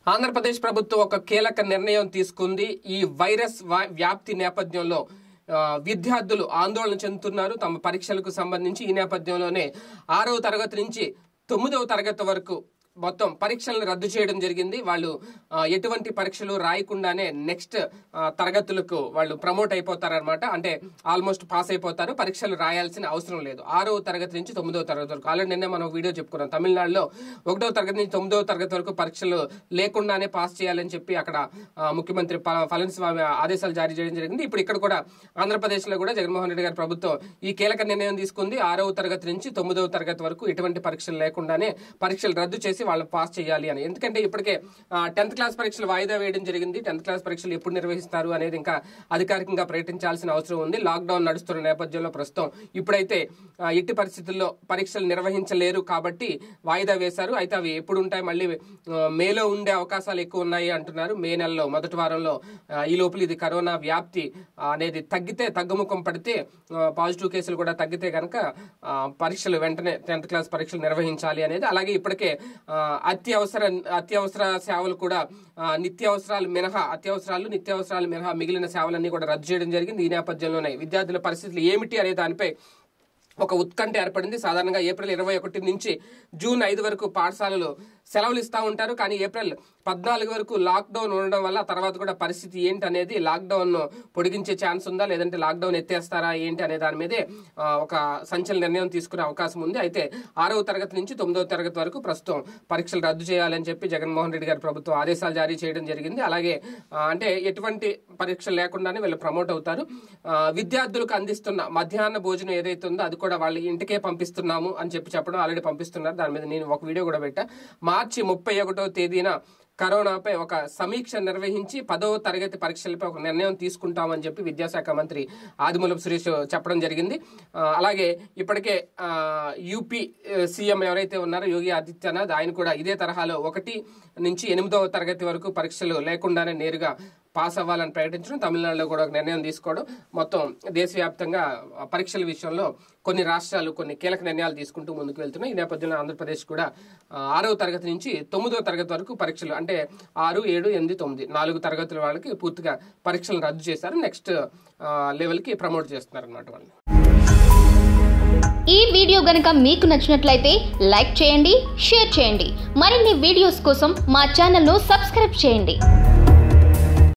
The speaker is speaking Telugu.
ఆంధ్రప్రదేశ్ ప్రభుత్వం ఒక కీలక నిర్ణయం తీసుకుంది ఈ వైరస్ వా- వ్యాప్తి నేపథ్యంలో ఆ, విద్యార్థులు ఆందోళన చెందుతున్నారు తమ పరీక్షలకు సంబంధించి ఈ నేపథ్యంలోనే ఆరవ తరగతి నుంచి తొమ్మిదవ తరగతి వరకు మొత్తం పరీక్షలను రద్దు చేయడం జరిగింది వాళ్ళు ఆ, ఎటువంటి పరీక్షలు రాయకుండానే నెక్స్ట్ తరగతులకు వాళ్ళు ప్రమోట్ అయిపోతారనమాట అంటే ఆల్మోస్ట్ పాస్ అయిపోతారు పరీక్షలు రాయాల్సిన అవసరం లేదు ఆరవ తరగతి నుంచి తొమ్మిదవ తరగతి వరకు ఆల్రెడీ నిన్నే మనం ఒక వీడియో చెప్పుకున్నాం తమిళనాడులో ఒకటో తరగతి నుంచి తొమ్మిదవ తరగతి వరకు పరీక్షలు లేకుండానే పాస్ చేయాలని చెప్పి అక్కడ ఆ, ముఖ్యమంత్రి ప- పళనిస్వామి ఆదేశాలు జారీ చేయడం జరిగింది ఇప్పుడు ఇక్కడ కూడా ఆంధ్రప్రదేశ్లో కూడా జగన్మోహన్ రెడ్డి గారి ప్రభుత్వం ఈ కీలక నిర్ణయం తీసుకుంది ఆరవ తరగతి నుంచి తొమ్మిదవ తరగతి వరకు ఎటువంటి పరీక్షలు లేకుండానే పరీక్షలు రద్దు చేసి వాళ్ళని పాస్ చేయాలి అని ఎందుకంటే ఇప్పటికే టెన్త్ క్లాస్ పరీక్షలు వాయిదా వేయడం జరిగింది టెన్త్ క్లాస్ పరీక్షలు ఎప్పుడు నిర్వహిస్తారు అనేది ఇంకా అధికారికంగా ప్రకటించాల్సిన అవసరం ఉంది లాక్డౌన్ నడుస్తున్న నేపథ్యంలో ప్రస్తుతం ఇప్పుడైతే ఆ, ఎట్టి పరిస్థితుల్లో పరీక్షలు నిర్వహించలేరు కాబట్టి వాయిదా వేశారు అయితే అవి ఎప్పుడు ఉంటాయి మళ్ళీ ఆ, మేలో ఉండే అవకాశాలు ఎక్కువ ఉన్నాయి అంటున్నారు మే నెలలో మొదటి వారంలో ఆ, ఈ లోపల ఇది కరోనా వ్యాప్తి ఆ, అనేది తగ్గితే తగ్గుముఖం పడితే ఆ, పాజిటివ్ కేసులు కూడా తగ్గితే కనుక ఆ, పరీక్షలు వెంటనే టెన్త్ క్లాస్ పరీక్షలు నిర్వహించాలి అనేది అలాగే ఇప్పటికే ఆ, అత్యవసర అత్యవసర సేవలు కూడా ఆ, నిత్యావసరాలు మినహా అత్యవసరాలు నిత్యావసరాలు మినహా మిగిలిన సేవలన్నీ కూడా రద్దు చేయడం జరిగింది ఈ నేపథ్యంలోనే విద్యార్థుల పరిస్థితులు ఏమిటి అనే దానిపై ఒక ఉత్కంఠ ఏర్పడింది సాధారణంగా ఏప్రిల్ ఇరవై ఒకటి నుంచి జూన్ ఐదు వరకు పాఠశాలలు సెలవులు ఇస్తూ ఉంటారు కానీ ఏప్రిల్ పద్నాలుగు వరకు లాక్డౌన్ ఉండడం వల్ల తర్వాత కూడా పరిస్థితి ఏంటి అనేది లాక్డౌన్ పొడిగించే ఛాన్స్ ఉందా లేదంటే లాక్డౌన్ ఎత్తేస్తారా ఏంటి అనే దాని మీదే ఆ, ఒక సంచలన నిర్ణయం తీసుకునే అవకాశం ఉంది అయితే ఆరవ తరగతి నుంచి తొమ్మిదవ తరగతి వరకు ప్రస్తుతం పరీక్షలు రద్దు చేయాలని చెప్పి జగన్మోహన్ రెడ్డి గారి ప్రభుత్వం ఆదేశాలు జారీ చేయడం జరిగింది అలాగే ఆ, అంటే ఎటువంటి పరీక్షలు లేకుండానే వీళ్ళు ప్రమోట్ అవుతారు ఆ, విద్యార్థులకు అందిస్తున్న మధ్యాహ్న భోజనం ఏదైతే ఉందో అది కూడా వాళ్ళ ఇంటికే పంపిస్తున్నాము అని చెప్పి చెప్పడం ఆల్రెడీ పంపిస్తున్నారు దాని మీద నేను ఒక వీడియో కూడా పెట్టా మార్చి ముప్పై ఒకటో తేదీన కరోనాపై ఒక సమీక్ష నిర్వహించి పదవ తరగతి పరీక్షలపై ఒక నిర్ణయం తీసుకుంటామని చెప్పి విద్యాశాఖ మంత్రి ఆదిమూలపు సురేష్ చెప్పడం జరిగింది ఆ, అలాగే ఇప్పటికే ఆ, యూపీ ఆ, సీఎం ఎవరైతే ఉన్నారో యోగి ఆదిత్యనాథ్ ఆయన కూడా ఇదే తరహాలో ఒకటి నుంచి ఎనిమిదవ తరగతి వరకు పరీక్షలు లేకుండానే నేరుగా పాస్ అవ్వాలని ప్రకటించడం తమిళనాడులో కూడా ఒక నిర్ణయం తీసుకోవడం మొత్తం దేశవ్యాప్తంగా ఆ, పరీక్షల విషయంలో కొన్ని రాష్ట్రాలు కొన్ని కీలక నిర్ణయాలు తీసుకుంటూ ముందుకు వెళ్తున్నాయి ఈ నేపథ్యంలో ఆంధ్రప్రదేశ్ కూడా ఆ, ఆరవ తరగతి నుంచి తొమ్మిదవ తరగతి వరకు పరీక్షలు అంటే ఆరు ఏడు ఎనిమిది తొమ్మిది నాలుగు తరగతుల వాళ్ళకి పూర్తిగా పరీక్షలు రద్దు చేశారు నెక్స్ట్ లెవెల్కి ప్రమోట్ చేస్తున్నారు అనమాట వాళ్ళని ఈ వీడియో గనుక మీకు నచ్చినట్లయితే లైక్ చేయండి షేర్ చేయండి మరిన్ని వీడియోస్ కోసం మా ఛానల్ను సబ్స్క్రైబ్ చేయండి